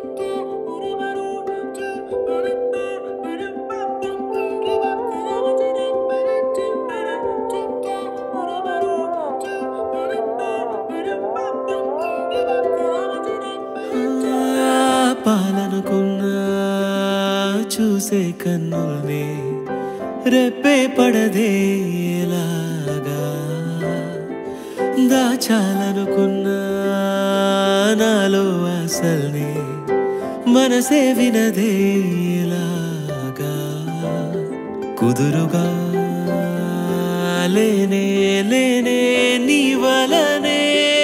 పాలనుకున్నా చూసే కన్నుల్ని రెప్పే పడదే ఎలాగా దాచాలనుకున్నా నాలో అసల్ని మనసే వినదే ఎలాగా కుదురుగా లేనే లేనే నీ వలనే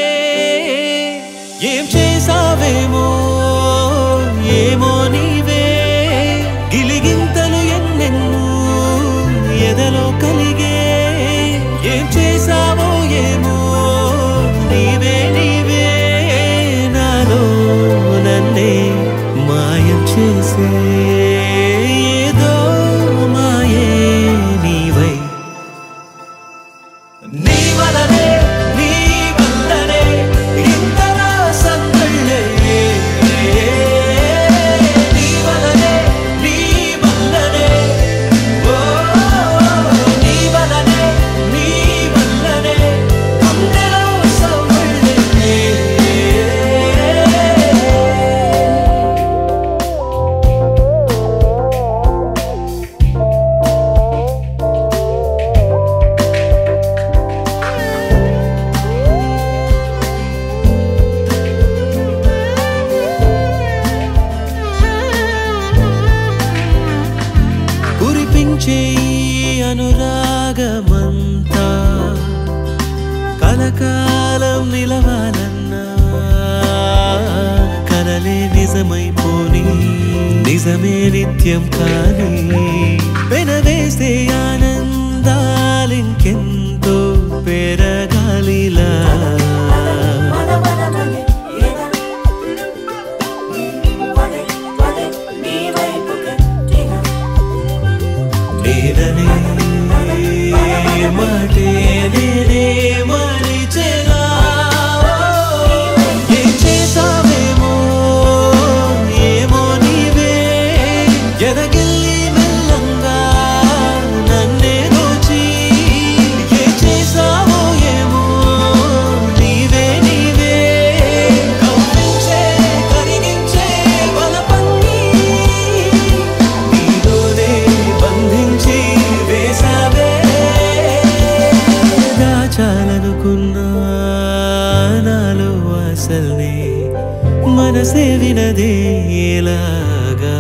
ఏం చేసావేమో ఏమో నీవే గిలిగింతలు ఎన్నెన్నో ఎదలో కలిగే ఏం చేసావో ఏమో నీవే నీవే నాలో నన్నే మాయం చేసే ఏదో మాయే నీవై నీ వలనే నీ వల్లనే ఇంతలా సందళ్ళే నీ వలనే నీ వల్లనే ఓ నీ వలనే నీ వల్లనే గుండెలో సందళ్ళే కురిపించే ఈ అనురాగమంతా కలకాలం నిలవాలన్నా కలలే నిజమైపోని నిజమే నిత్యం కానీ పెనవేసే ఆనందాలింకెంతో పెరగాలిలా మనమనమనే ఎద పదే పదే నీ వైపు గట్టిగా నేననే మాటే నేనే మరిచెనా ఏం చేసావేమో ఏమో నీవే ఎదగిల్లి మెల్లంగా నన్నే దోచి ఏం చేసావో ఏమో నీవే నీవే కవ్వించే కరిగించే బలపన్ని నీలోనే బంధించి వేసావే దాచాలనుకున్నా నాలో అసల్ని మనసే వినదే ఎలాగా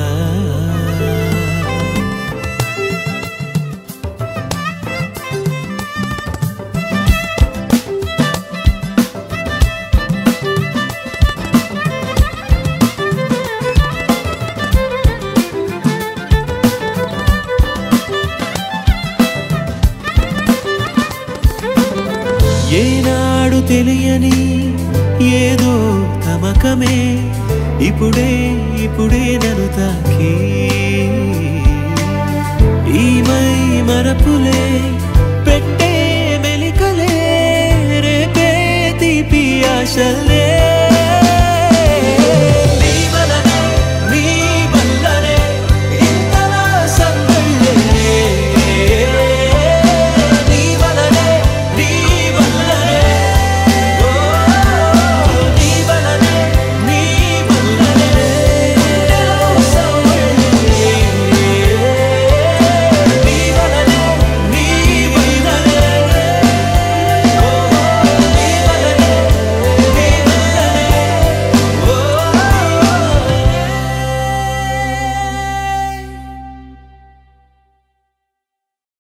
ఏనాడు తెలియని ఏదో తమకమే ఇప్పుడే ఇప్పుడే నన్ను తాకి ఈ మై మరపులే పెట్టే మెలికలే రేపే తీపి ఆశలే